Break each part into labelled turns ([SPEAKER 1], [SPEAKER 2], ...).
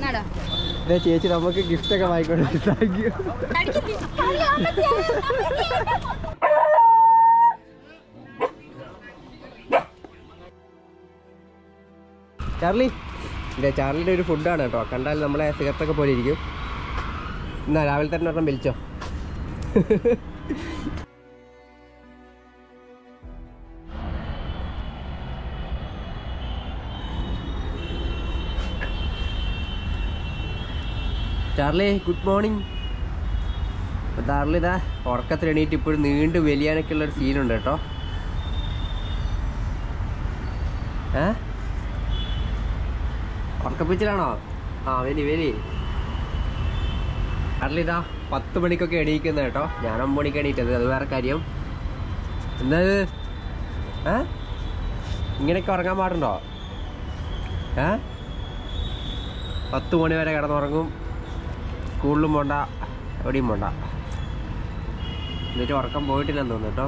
[SPEAKER 1] എന്നാടാ
[SPEAKER 2] ദേ ചേച്ചി നമുക്ക് ഗിഫ്റ്റ് ഒക്കെ വാങ്ങിക്കൊണ്ട് താങ്ക് യു ചാർലി ഇല്ല ചാർലിയുടെ ഒരു ഫുഡാണ് കേട്ടോ കണ്ടാൽ നമ്മളെ സിഗരറ്റൊക്കെ പോലെ ഇരിക്കും എന്നാ രാവിലെ തന്നെ ഒരെണ്ണം വലിച്ചോ ചാർലി ഗുഡ് മോർണിംഗ് ചാർലി ഇതാ ഉറക്കത്തിൽ എണീറ്റ് ഇപ്പോഴും നീണ്ട് വലിയാനൊക്കെ ഉള്ള ഒരു സീനുണ്ട് കേട്ടോ ഏ ഉറക്കപ്പിച്ചിലാണോ ആ വരി വരി ചാർലി ഇതാ പത്ത് മണിക്കൊക്കെ എണീക്കുന്നത് കേട്ടോ ഞാൻ ഒമ്പത് മണിക്ക് എണീറ്റത് അത് വേറെ കാര്യം എന്താ ഇത് ഏ ഇങ്ങനെയൊക്കെ ഉറങ്ങാൻ പാടുണ്ടോ ഏ പത്ത് മണി വരെ കിടന്നുറങ്ങും സ്കൂളിലും പോണ്ട എവിടെയും പോണ്ട എന്നിട്ട് ഉറക്കം പോയിട്ടില്ലെന്ന് തോന്നുന്നു കേട്ടോ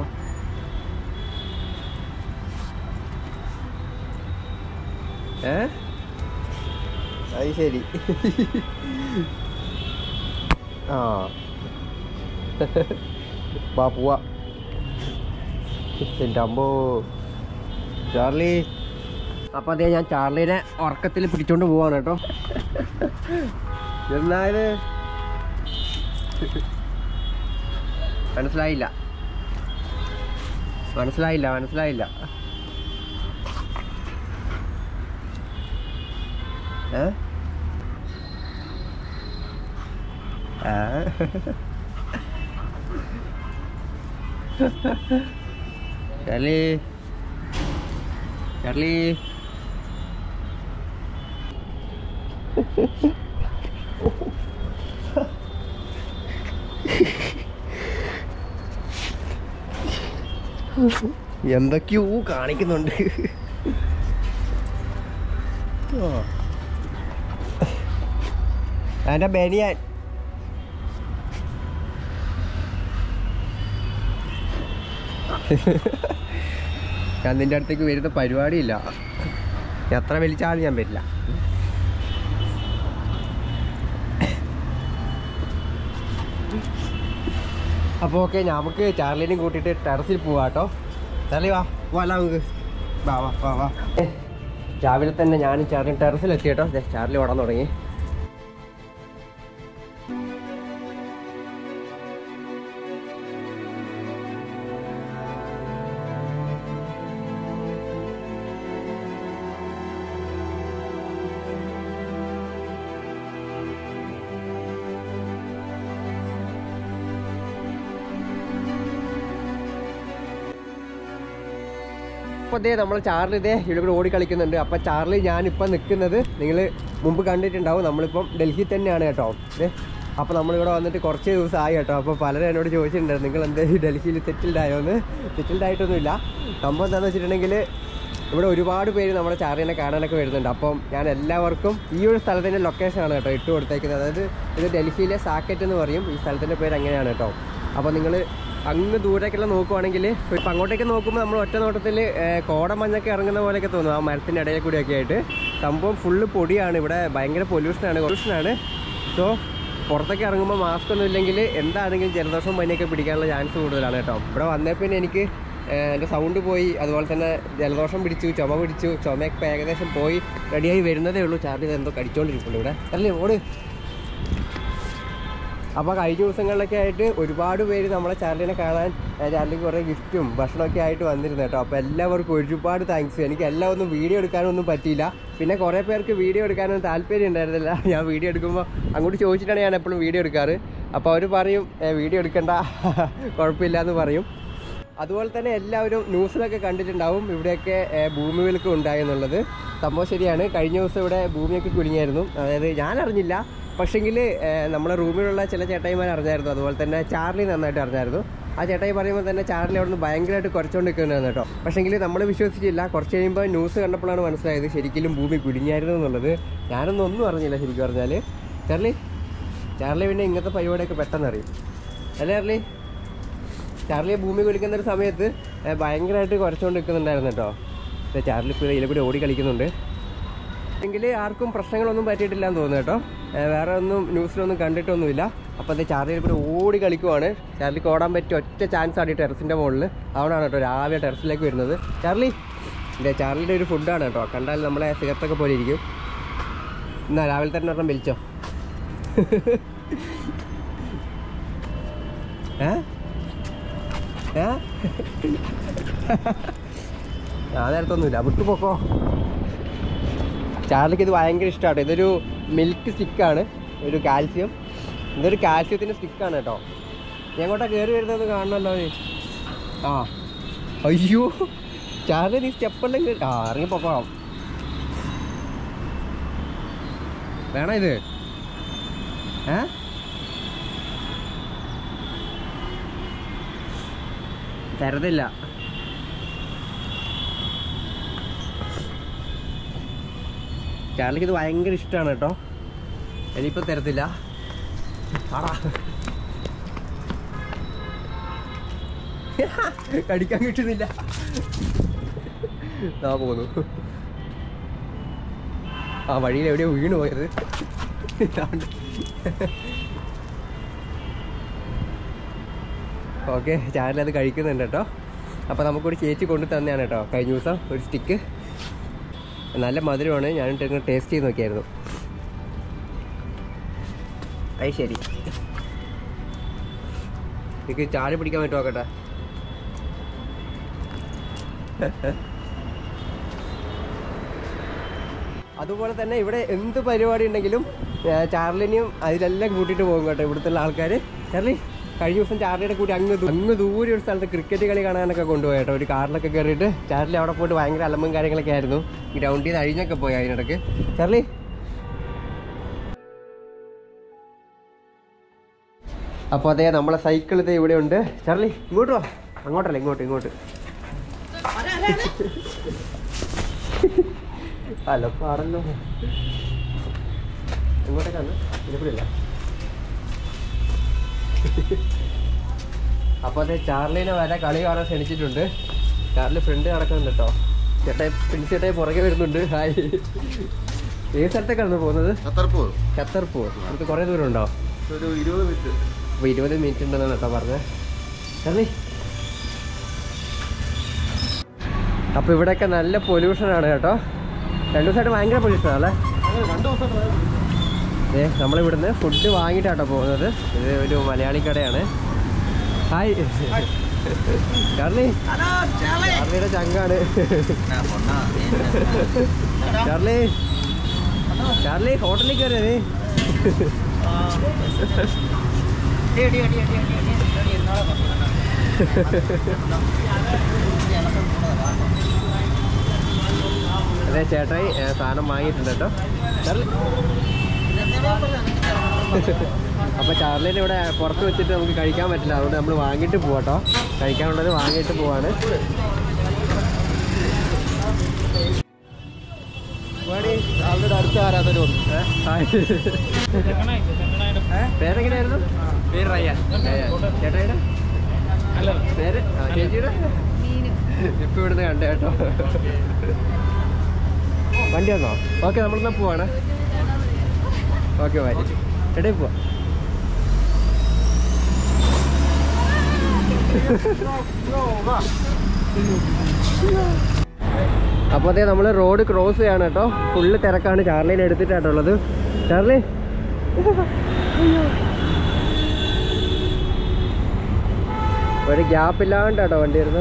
[SPEAKER 2] ഏ അത് ശരി ആ വാ പോവാ എൻ്റെ അമ്മോ ചാർലി അപ്പൊ അതെ ഞാൻ ചാർലിനെ ഉറക്കത്തിൽ പിടിച്ചോണ്ട് പോവാണ് കേട്ടോ എന്നായത് മനസ്സിലായില്ല മനസ്സിലായില്ല മനസ്സിലായില്ല ഏ ആ. ചാർലി ചാർലി എന്തൊക്കെയോ കാണിക്കുന്നുണ്ട് എൻ്റെ ബനിയാൻ ഞാൻ നിന്റെ അടുത്തേക്ക് വരുന്ന പരിപാടിയില്ല എത്ര വലിച്ചാലും ഞാൻ വരില്ല അപ്പോൾ ഓക്കെ നമുക്ക് ചാർലിനെയും കൂട്ടിയിട്ട് ടെറസിൽ പോവാം കേട്ടോ ചാർലി വാ വാ നമുക്ക് വാ വാ വാ വാ ഏ, രാവിലെ തന്നെ ഞാനും ചാർലി ടെറസിൽ എത്തി കേട്ടോ ദേ, ചാർലി ഓടാൻ തുടങ്ങി അപ്പോൾ ഇതേ നമ്മൾ ചാർലി ഇതേ ഇവിടെ കൂടെ ഓടി കളിക്കുന്നുണ്ട് അപ്പോൾ ചാർലി ഞാനിപ്പോൾ നിൽക്കുന്നത് നിങ്ങൾ മുമ്പ് കണ്ടിട്ടുണ്ടാവും നമ്മളിപ്പം ഡൽഹിയിൽ തന്നെയാണ് കേട്ടോ ഏ അപ്പോൾ നമ്മളിവിടെ വന്നിട്ട് കുറച്ച് ദിവസം ആയി കേട്ടോ അപ്പോൾ പലരും എന്നോട് ചോദിച്ചിട്ടുണ്ടായിരുന്നു നിങ്ങൾ എന്താ ഈ ഡൽഹിയിൽ സെറ്റിൽഡ് ആയോ എന്ന് സെറ്റിൽഡ് ആയിട്ടൊന്നുമില്ല സംഭവം എന്താണെന്ന് വെച്ചിട്ടുണ്ടെങ്കിൽ ഇവിടെ ഒരുപാട് പേര് നമ്മുടെ ചാർലിനെ കാണാനൊക്കെ വരുന്നുണ്ട് അപ്പം ഞാൻ എല്ലാവർക്കും ഈ ഒരു സ്ഥലത്തിൻ്റെ ലൊക്കേഷനാണ് കേട്ടോ ഇട്ട് കൊടുത്തേക്കുന്നത് അതായത് ഇത് ഡൽഹിയിലെ സാക്കറ്റ് എന്ന് പറയും ഈ സ്ഥലത്തിൻ്റെ പേര് അങ്ങനെയാണ് കേട്ടോ അപ്പോൾ നിങ്ങൾ അങ്ങ് ദൂരേക്കെല്ലാം നോക്കുവാണെങ്കിൽ ഇപ്പം അങ്ങോട്ടേക്ക് നോക്കുമ്പോൾ നമ്മൾ ഒറ്റ നോട്ടത്തിൽ കോടമഞ്ഞൊക്കെ ഇറങ്ങുന്ന പോലെയൊക്കെ തോന്നും ആ മരത്തിൻ്റെ ഇടയിൽ കൂടിയൊക്കെ ആയിട്ട് സംഭവം ഫുള്ള് പൊടിയാണ് ഇവിടെ ഭയങ്കര പൊല്യൂഷനാണ് പൊല്യൂഷനാണ് സോ പുറത്തൊക്കെ ഇറങ്ങുമ്പോൾ മാസ്ക് ഒന്നും ഇല്ലെങ്കിൽ എന്താണെങ്കിലും ജലദോഷം പനിയൊക്കെ പിടിക്കാനുള്ള ചാൻസ് കൂടുതലാണ് കേട്ടോ ഇവിടെ വന്നേ പിന്നെ എനിക്ക് ഏഹ്, എൻ്റെ സൗണ്ട് പോയി അതുപോലെ തന്നെ ജലദോഷം പിടിച്ചു ചുമ പിടിച്ചു ചുമയൊക്കെ ഏകദേശം പോയി റെഡിയായി വരുന്നതേ ഉള്ളൂ ചാർലി ഇത് എന്തോ കടിച്ചോണ്ടിരിക്കുന്നുണ്ട് ഇവിടെ അല്ലേ ഓട് അപ്പോൾ കഴിഞ്ഞ ദിവസങ്ങളിലൊക്കെ ആയിട്ട് ഒരുപാട് പേര് നമ്മളെ ചാർലിനെ കാണാൻ ഏഹ്, ചാർലിക്ക് കുറേ ഗിഫ്റ്റും ഭക്ഷണമൊക്കെ ആയിട്ട് വന്നിരുന്നു കേട്ടോ അപ്പോൾ എല്ലാവർക്കും ഒരുപാട് താങ്ക്സ് എനിക്ക് എല്ലാം ഒന്നും വീഡിയോ എടുക്കാനൊന്നും പറ്റിയില്ല പിന്നെ കുറേ പേർക്ക് വീഡിയോ എടുക്കാനൊന്നും താല്പര്യം ഉണ്ടായിരുന്നില്ല ഞാൻ വീഡിയോ എടുക്കുമ്പോൾ അങ്ങോട്ട് ചോദിച്ചിട്ടാണ് ഞാൻ എപ്പോഴും വീഡിയോ എടുക്കാറ് അപ്പോൾ അവർ പറയും "ഏഹ്, വീഡിയോ എടുക്കണ്ട കുഴപ്പമില്ല എന്ന് പറയും അതുപോലെ തന്നെ എല്ലാവരും ന്യൂസിലൊക്കെ കണ്ടിട്ടുണ്ടാവും ഇവിടെയൊക്കെ ഏഹ്, ഭൂമി വിലക്ക് ഉണ്ടായി എന്നുള്ളത് സംഭവം ശരിയാണ് കഴിഞ്ഞ ദിവസം ഇവിടെ ഭൂമിയൊക്കെ കുലുങ്ങിയായിരുന്നു അതായത് ഞാൻ അറിഞ്ഞില്ല പക്ഷെങ്കിൽ നമ്മളെ റൂമിലുള്ള ചില ചേട്ടായിമാർ അറിഞ്ഞായിരുന്നു അതുപോലെ തന്നെ ചാർലി നന്നായിട്ട് അറിഞ്ഞായിരുന്നു ആ ചേട്ടായി പറയുമ്പോൾ തന്നെ ചാർലി അവിടെ നിന്ന് ഭയങ്കരമായിട്ട് കുറച്ചുകൊണ്ട് നിൽക്കുന്നതാണ് കേട്ടോ പക്ഷെങ്കിൽ നമ്മൾ വിശ്വസിച്ചില്ല കുറച്ച് കഴിയുമ്പോൾ ന്യൂസ് കണ്ടപ്പോഴാണ് മനസ്സിലായത് ശരിക്കും ഭൂമി കുലുങ്ങിയായിരുന്നു എന്നുള്ളത് ഞാനൊന്നും ഒന്നും അറിഞ്ഞില്ല ശരിക്കും പറഞ്ഞാൽ ചാർലി ചാർലി പിന്നെ ഇങ്ങനത്തെ പരിപാടിയൊക്കെ പെട്ടെന്ന് അറിയും അല്ലേ ചാർലി ചാർലിയെ ഭൂമി കുലിക്കുന്ന ഒരു സമയത്ത് ഏ, ഭയങ്കരമായിട്ട് കുറച്ചുകൊണ്ട് നിൽക്കുന്നുണ്ടായിരുന്നു കേട്ടോ ദേ ചാർലി ഇപ്പോൾ ഇതിലെ കൂടി ഓടി കളിക്കുന്നുണ്ട് എങ്കിൽ ആർക്കും പ്രശ്നങ്ങളൊന്നും പറ്റിയിട്ടില്ല എന്ന് തോന്നുന്നു കേട്ടോ ഏ, വേറെ ഒന്നും ന്യൂസിലൊന്നും കണ്ടിട്ടൊന്നുമില്ല അപ്പോൾ അത് ചാർലിയിൽ കൂടെ ഓടി കളിക്കുവാണ് ചാർലിക്ക് ഓടാൻ പറ്റിയ ഒറ്റ ചാൻസ് ആണ് ഈ ടെറസിൻ്റെ മുകളിൽ അവിടെയാണ് കേട്ടോ രാവിലെ ടെറസിലേക്ക് വരുന്നത് ചാർലി ഇല്ല ചാർലിയുടെ ഒരു ഫുഡാണ് കേട്ടോ കണ്ടാൽ നമ്മളെ സിഗരറ്റൊക്കെ പോലെ ഇരിക്കും എന്നാ രാവിലെ തന്നെ ഒരെണ്ണം വലിച്ചോ ഏ ഏ ഞാൻ നേരത്തൊന്നുമില്ല വിട്ടു പോക്കോ ചാർലിക്ക് ഇത് ഭയങ്കര ഇഷ്ടമാണ് ഇതൊരു മിൽക്ക് സ്റ്റിക്കാണ് ഒരു കാൽസ്യം ഇതൊരു കാൽസ്യത്തിൻ്റെ സ്റ്റിക്കാണ് കേട്ടോ നീ എങ്ങോട്ടാ കയറി വരുന്നത് കാണണമല്ലോ നീ ആ അയ്യോ ചാർലി നീ സ്റ്റെപ്പെല്ലാം കയറി ആ ഇറങ്ങി പൊക്കോളാം വേണോ ഇത് ഏ തരത്തില്ല ചാർലിക്ക് ഇത് ഭയങ്കര ഇഷ്ടമാണ് കേട്ടോ ഇനിയിപ്പോൾ തരത്തില്ല ആടാ കടിക്കാൻ കിട്ടുന്നില്ല ആ പോന്നു ആ വഴിയിൽ എവിടെയോ വീണു പോയത് ഓക്കെ ചാനൽ അത് കഴിക്കുന്നുണ്ട് കേട്ടോ അപ്പോൾ നമുക്കൊരു ചേച്ചി കൊണ്ടു തന്നെയാണ് കേട്ടോ കഴിഞ്ഞ ദിവസം ഒരു സ്റ്റിക്ക് നല്ല മധുരമാണ് ഞാൻ ടേസ്റ്റ് ചെയ്ത് നോക്കിയായിരുന്നു അത് ശരി എനിക്ക് ചാടി പിടിക്കാൻ പറ്റുമോ നോക്കട്ടെ അതുപോലെ തന്നെ ഇവിടെ എന്ത് പരിപാടി ഉണ്ടെങ്കിലും ആ, ചാർലിനെയും അതിലെല്ലാം കൂട്ടിയിട്ട് പോകും കേട്ടോ ഇവിടുത്തെ ആൾക്കാർ ചാർലി കഴിഞ്ഞ ദിവസം ചാർലിയുടെ കൂടി അങ്ങ് ദൂ- അങ്ങ് ദൂരെ ഒരു സ്ഥലത്ത് ക്രിക്കറ്റ് കളി കാണാനൊക്കെ കൊണ്ടുപോയി കേട്ടോ ഒരു കാറിലൊക്കെ കയറിയിട്ട് ചാർലി അവിടെ പോയിട്ട് ഭയങ്കര അലമ്പും കാര്യങ്ങളൊക്കെ ആയിരുന്നു ഗ്രൗണ്ടിൽ നിന്ന് അഴിഞ്ഞൊക്കെ പോയി അതിനിടയ്ക്ക് ചാർലി അപ്പോൾ അതെ നമ്മളെ സൈക്കിൾ ഇത് ഇവിടെ ഉണ്ട് ചാർലി ഇങ്ങോട്ട് വാ അങ്ങോട്ടല്ല ഇങ്ങോട്ട് ഇങ്ങോട്ട് അല്ല പാടല്ലോ ഇങ്ങോട്ടേക്കാണ് ഇതിപ്പിടില്ല അപ്പോൾ അതെ ചാർലിനെ വരെ കളി കാണാൻ ക്ഷണിച്ചിട്ടുണ്ട് ചാർലി ഫ്രണ്ട് നടക്കുന്നുണ്ട് കേട്ടോ ചേട്ടായി പിടിച്ചേട്ടായി പുറകെ വരുന്നുണ്ട് ഹായ് ഏത് സ്ഥലത്തേക്കാണ് പോകുന്നത്
[SPEAKER 1] ഖത്തർപൂർ
[SPEAKER 2] ഖത്തർപൂർ അടുത്ത് കുറേ ദൂരം ഉണ്ടോ
[SPEAKER 1] ഒരു ഇരുപത് മിനിറ്റ്
[SPEAKER 2] അപ്പോൾ ഇരുപത് മിനിറ്റ് ഉണ്ടെന്നാണ് കേട്ടോ പറഞ്ഞത് ചാർലി അപ്പോൾ ഇവിടെയൊക്കെ നല്ല പൊല്യൂഷൻ ആണ് കേട്ടോ രണ്ടു ദിവസമായിട്ട് ഭയങ്കര പൊല്യൂഷൻ അല്ലേ
[SPEAKER 1] രണ്ട് ദിവസം
[SPEAKER 2] ഏ നമ്മളിവിടുന്ന് ഫുഡ് വാങ്ങിയിട്ടാട്ടോ പോകുന്നത് ഇത് ഒരു മലയാളി കടയാണ് ഹായ് ചാർലി ചാർലിയുടെ ചങ്കാണ് ചാർലി ചാർലി ഹോട്ടലിൽ കയറിയ നീ അതെ ചേട്ടായി ഏ, സാധനം വാങ്ങിയിട്ടുണ്ട് കേട്ടോ ചാർലി അപ്പോൾ ചാർലിനെ ഇവിടെ പുറത്ത് വെച്ചിട്ട് നമുക്ക് കഴിക്കാൻ പറ്റില്ല അതുകൊണ്ട് നമ്മൾ വാങ്ങിയിട്ട് പോവാട്ടോ കഴിക്കാനുള്ളത് വാങ്ങിയിട്ട് പോവാണ് വാടി, അവളുടെ അടുത്ത ആരാധന വന്നു ഏ? ഹായ്. പേരെങ്ങനെയായിരുന്നു പേര് റയ്യാൻ ചേട്ടായിയുടെ പേര് ആ, ചേച്ചിയുടെ ഇപ്പൊ ഇവിടുന്ന് കണ്ടേ കേട്ടോ വണ്ടി വന്നോ ഓക്കെ നമ്മളെന്നാ പോവാണ് ഓക്കെ ബൈ എടേ പോവാ അപ്പോൾ അതെ നമ്മൾ റോഡ് ക്രോസ് ചെയ്യാണ് കേട്ടോ ഫുള്ള് തിരക്കാണ് ചാർലിനെ എടുത്തിട്ടായിട്ടുള്ളത് ചാർലി ഒരു ഗ്യാപ്പ് ഇല്ലാണ്ടാട്ടോ വണ്ടി വരുന്നത്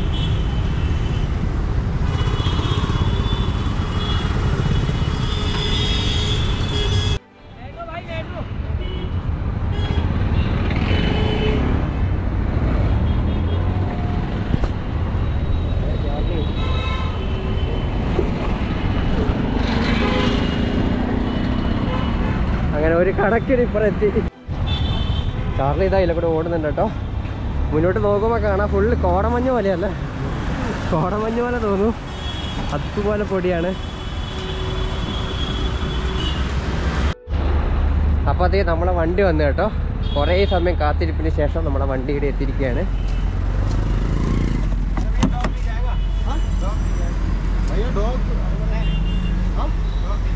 [SPEAKER 2] അങ്ങനെ ഒരു കണക്കിന് ഇപ്പുറം എത്തി ചാർലി ഇതാ ഇതിലെ കൂടെ ഓടുന്നുണ്ട് കേട്ടോ മുന്നോട്ട് നോക്കുമ്പോൾ കാണാം ഫുള്ള് കോടമഞ്ഞ് പോലെയല്ല കോടമഞ്ഞ് പോലെ തോന്നും അതുപോലെ പൊടിയാണ് അപ്പോൾ അതേ നമ്മളെ വണ്ടി വന്നു കേട്ടോ കുറേ സമയം കാത്തിരിപ്പിന് ശേഷം നമ്മളെ വണ്ടി ഇവിടെ എത്തിയിരിക്കുകയാണ്
[SPEAKER 1] भैया डॉग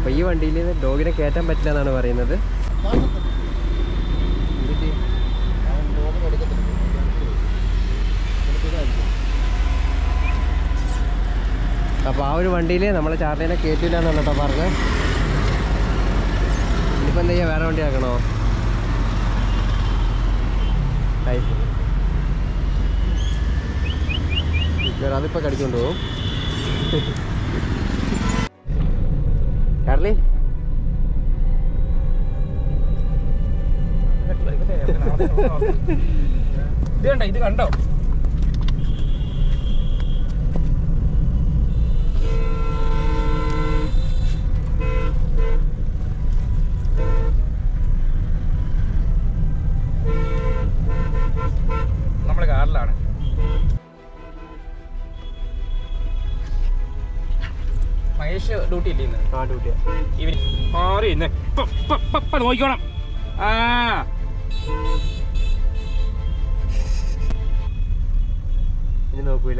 [SPEAKER 2] അപ്പോൾ ഈ വണ്ടിയിൽ ഡോഗിനെ കയറ്റാൻ പറ്റില്ല എന്നാണ് പറയുന്നത് അപ്പോൾ ആ ഒരു വണ്ടിയിൽ നമ്മളെ ചാർലിനെ കയറ്റില്ല എന്നാണ് കേട്ടോ പറഞ്ഞത് ഇനിയിപ്പോൾ എന്താ ചെയ്യുക വേറെ വണ്ടി ആക്കണോ അതിപ്പോൾ കടിക്കൊണ്ട് പോകും ചാർലി
[SPEAKER 3] ഇത് കണ്ടോ ഇത് കണ്ടോ നമ്മള് കാറിലാണ് മഹേഷ് ഡ്യൂട്ടി ഇല്ലേ ഇന്ന്
[SPEAKER 2] ആ ഡ്യൂട്ടിയാ
[SPEAKER 3] ഇവര് മാറി ഇന്ന് ഇപ്പൊ, ഇപ്പൊ, ഇപ്പൊ, ഇപ്പൊ നോക്കിക്കോണം ആ
[SPEAKER 2] ഇനി നോക്കൂല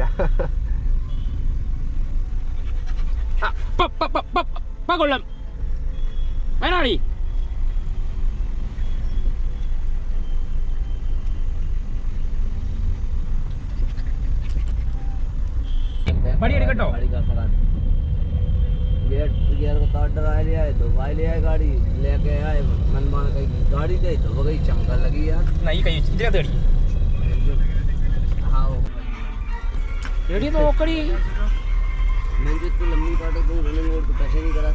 [SPEAKER 3] ആ, ഇപ്പൊ, ഇപ്പൊ, ഇപ്പൊ, ഇപ്പൊ, ഇപ്പൊ കൊള്ളും വേണോടി പണിയെടുക്കട്ടോ
[SPEAKER 4] गेट गियर को काट डरा लिया है तो भाई लिया है गाड़ी लेके आए मनमान कहीं गाड़ी गई तो वो गई चमका लगी यार
[SPEAKER 3] എന്നാ ഈ കൈ വെച്ച് ഇതിനകത്ത് കടി
[SPEAKER 4] हाँ
[SPEAKER 3] എടി നോക്കടി
[SPEAKER 4] मैं जितनी लंबी काटे तुम रनिंग रोड को टच ही नहीं करा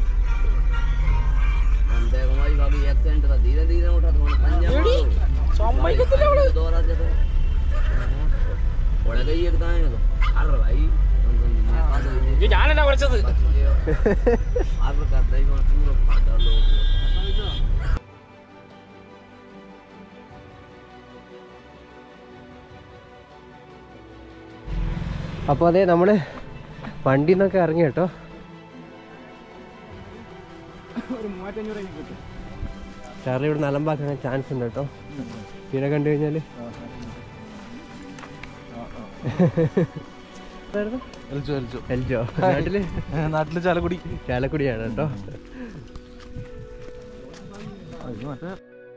[SPEAKER 4] हम बैग हमारी भागी एक्सीडेंट था धीरे धीरे उठा तो पंजा
[SPEAKER 3] എടി സമ്മതിക്കത്തില്ല അവള്
[SPEAKER 4] दोहरा दे तो पड़ गई एक दाएं तो अरे भाई मैं काट गई
[SPEAKER 3] ഇത് ഞാനല്ല കുറച്ചത്
[SPEAKER 4] आप करते ही वहाँ पूरा फाटा लोग
[SPEAKER 2] അപ്പോൾ അതെ നമ്മൾ വണ്ടിയിൽ നിന്നൊക്കെ ഇറങ്ങി കേട്ടോ ചാർലി ഇവിടെ നലമ്പാക്കാൻ ചാൻസ് ഉണ്ട് കേട്ടോ പിന്നെ കണ്ടു കഴിഞ്ഞാൽ
[SPEAKER 1] എൽജോ എൽജോ
[SPEAKER 2] എൽജോ നാട്ടില്
[SPEAKER 1] നാട്ടില് ചാലക്കുടി
[SPEAKER 2] ചാലക്കുടിയാണ് കേട്ടോ
[SPEAKER 1] ഇത് മറ്റേ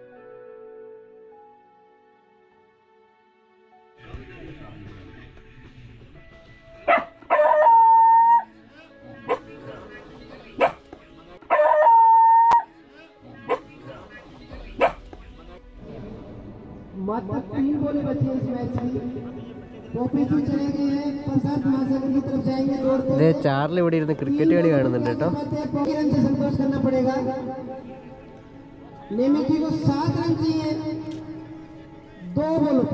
[SPEAKER 5] मात्र तीन बोले बचे इस मैच में टोपी की चले गए हैं प्रसाद महासागर की तरफ जाएंगे दौड़ते
[SPEAKER 2] അതെ ചാർലി ഇവിടെ ഇരുന്ന് ക്രിക്കറ്റ് കളി കാണുന്നുണ്ട് കേട്ടോ
[SPEAKER 5] पौकी रन से संतोष करना पड़ेगा नेमिकी को सात रन चाहिए दो बोलो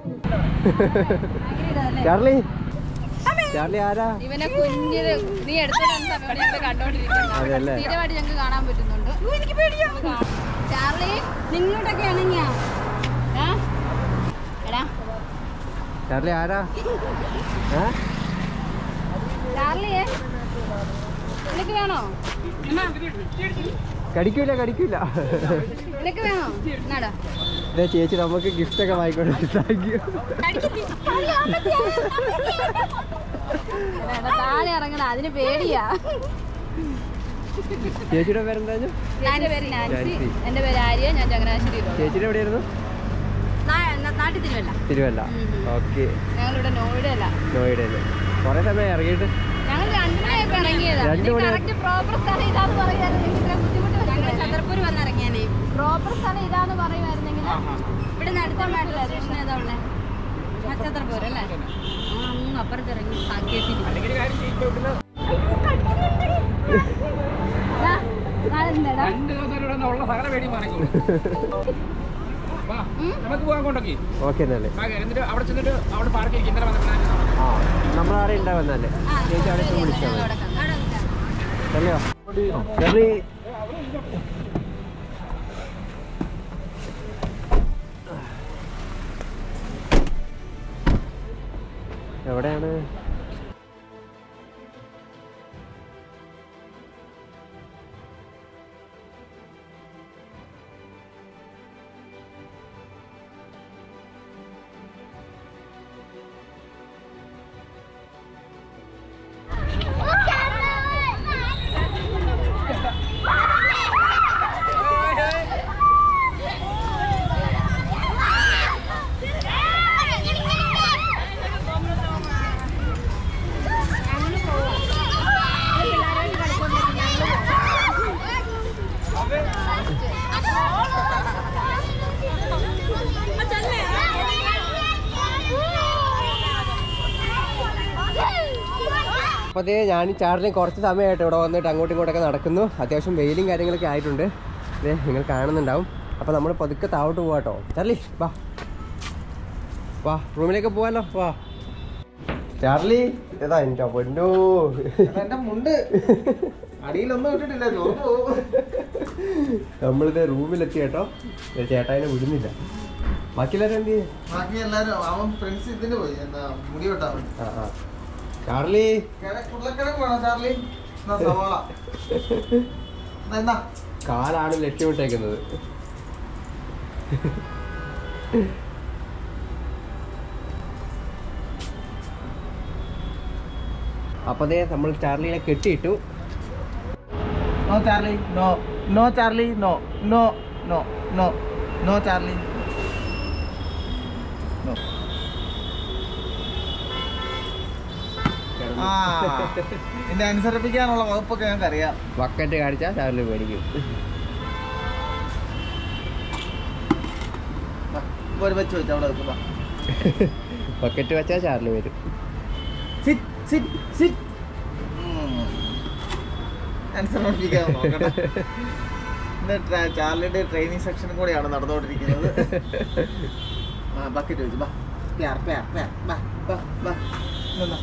[SPEAKER 2] ചാർലി ചാർലി ആരാ
[SPEAKER 6] ഇവനെ കുഞ്ഞിത് നീ എടുത്തിട്ട് സമയം ഞങ്ങൾ കണ്ടോണ്ടിരിക്കുന്നത്
[SPEAKER 2] അതെല്ലേ?
[SPEAKER 6] സ്ഥിരമായിട്ട് ഞങ്ങൾക്ക് കാണാൻ പറ്റുന്നുണ്ട് എനിക്ക് പേടിയാ ചാർലി നിങ്ങളോട്ടൊക്കെ ഇണങ്ങിയാ ആ? എടാ
[SPEAKER 2] ചാർലി ആരാ ഏ?
[SPEAKER 6] ചാർലിയെ നിനക്ക് വേണോ എന്നാ
[SPEAKER 2] കടിക്കൂല കടിക്കൂല
[SPEAKER 6] നിനക്ക് വേണോ എന്നാടാ
[SPEAKER 2] ഇതേ ചേച്ചി നമുക്ക് ഗിഫ്റ്റ് ഒക്കെ വാങ്ങിക്കൊണ്ട് താങ്ക് യു
[SPEAKER 6] എടാ, എടാ, താഴെ ഇറങ്ങണ അതിന് പേടിയാ
[SPEAKER 2] ചേച്ചിയുടെ പേരെന്താ
[SPEAKER 6] എന്റെ പേര് നാൻസി
[SPEAKER 2] നാൻസി.
[SPEAKER 6] എന്റെ പേര് ആര്യ ഞാൻ ചങ്ങനാശ്ശേരി
[SPEAKER 2] ചേച്ചിയുടെ എവിടെയായിരുന്നു
[SPEAKER 6] നാട്ടിൽ തിരുവല്ല
[SPEAKER 2] തിരുവല്ല
[SPEAKER 6] ഉം.
[SPEAKER 2] ഓക്കെ
[SPEAKER 6] ഞങ്ങളിവിടെ നോയിഡല്ല
[SPEAKER 2] നോയിഡയിൽ കുറേ സമയം ഇറങ്ങിയിട്ട്
[SPEAKER 6] ഞങ്ങൾ രണ്ടുമണിയൊക്കെ ഇറങ്ങിയതാ
[SPEAKER 2] രണ്ട് മണി
[SPEAKER 6] കറക്റ്റ് പ്രോപ്പർ സ്ഥലം ഇതാന്ന് പറയുമായിരുന്നെങ്കിൽ ഇത്രയും ബുദ്ധിമുട്ട് ഞങ്ങൾ ചന്ദ്രപ്പൂർ വന്നിറങ്ങിയാലേ പ്രോപ്പർ സ്ഥലം ഇതാന്ന് പറയുമായിരുന്നെങ്കിൽ ഇവിടെ നിന്ന് അടുത്ത നാട്ടിലെ സ്റ്റേഷൻ ഏതാ ഉള്ളേ ചന്ദ്രപ്പൂർ അല്ലേ ആ അങ്ങ് അപ്പുറത്ത് ഇറങ്ങി സാക്കേതിരി
[SPEAKER 3] അല്ലെങ്കിൽ ഒരു കാര്യം ചെയ്യ്, ഇപ്പൊ ഇവിടുന്ന്
[SPEAKER 6] നാളെന്താടാ
[SPEAKER 3] രണ്ട് ദിവസം ഇവിടെ നിന്ന് ഉള്ള സകല പേടിയും മറക്കും വാ നമുക്ക് പോകാൻ കൊണ്ടൊക്കെ
[SPEAKER 2] ഓക്കെ എന്നല്ലേ
[SPEAKER 3] വാ എന്നിട്ട് അവിടെ ചെന്നിട്ട് അവിടെ പാർക്ക് ഇരിക്കും ഇന്നലെ വന്നിട്ടുണ്ടായിരുന്നു
[SPEAKER 2] ആ നമ്മളവിടെ ഉണ്ടാവുന്നല്ലേ ചേച്ചി അവിടെ എത്തി വിളിച്ചാൽ മതി അല്ലയോ ചെറി എവിടെയാണ് അപ്പോൾ അതേ ഞാൻ ചാർലിന് കുറച്ച് സമയമായിട്ട് ഇവിടെ വന്നിട്ട് അങ്ങോട്ടും ഇങ്ങോട്ടൊക്കെ നടക്കുന്നു അത്യാവശ്യം വെയിലും കാര്യങ്ങളൊക്കെ ആയിട്ടുണ്ട് ഇതേ നിങ്ങൾ കാണുന്നുണ്ടാവും അപ്പോൾ നമ്മൾ പതുക്കെ താവോട്ട് പോവാട്ടോ ചാർലി വാ വാ റൂമിലേക്ക് പോവാലോ വാ ചാർലി ഏതാ എൻ്റെ പൊന്നോ
[SPEAKER 1] എന്റെ മുണ്ട് അടിയിലൊന്നും ഇട്ടിട്ടില്ല ചോറ് പോകും
[SPEAKER 2] നമ്മളിത് റൂമിലെത്തി കേട്ടോ ദേ ചേട്ടായിനെ വിടുന്നില്ല ബാക്കിയെല്ലാവരും എന്ത് ചെയ്യും
[SPEAKER 1] ബാക്കി എല്ലാരും അവൻ ഫ്രണ്ട്സ് ഇതിന് പോയി എന്താ മുടി വെട്ടാൻ
[SPEAKER 2] ആ ആ ചാർലി
[SPEAKER 1] ഉരുളക്കിഴങ്ങ് വേണോ ചാർലി എന്നാ സവാള എന്നാ, എന്നാ
[SPEAKER 2] കാലാണ് ലക്ഷ്യമിട്ടേക്കുന്നത് അപ്പൊ ദേ നമ്മൾ ചാർലിനെ കെട്ടിയിട്ടു
[SPEAKER 1] no Charlie no no Charlie no no no no no Charlie no ആ എന്നെ അനുസരിപ്പിക്കാനുള്ള വകുപ്പൊക്കെ ഞങ്ങൾക്ക് അറിയാം
[SPEAKER 2] ബക്കറ്റ് കാണിച്ചാൽ ചാർലി മേടിക്കും
[SPEAKER 1] ഒരു വെച്ച് വെച്ച് അവിടെ വെക്കുക
[SPEAKER 2] ബക്കറ്റ് വെച്ചാൽ ചാർലി വരും
[SPEAKER 1] സിറ്റ് സിറ്റ് സിറ്റ് അനുസരിപ്പിക്കാൻ നോക്കട്ടെ ഇന്ന് ട്ര- ചാർലിയുടെ ട്രെയിനിങ് സെക്ഷനും കൂടെയാണ് നടന്നുകൊണ്ടിരിക്കുന്നത് ആ ബക്കറ്റ് വെച്ച് ബാ പ്യാർ പ്യാർ പ്യാർ ബാ ബാ ബാ നിന്നോ.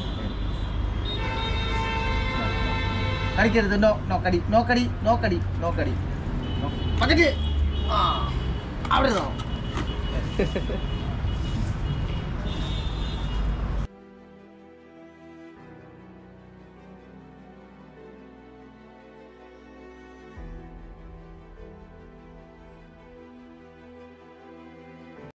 [SPEAKER 1] കടിക്കരുത് നോ നോ കടി നോ കടി നോ കടി നോ കടി ബക്കറ്റ് ആ അവിടെ നിന്നോ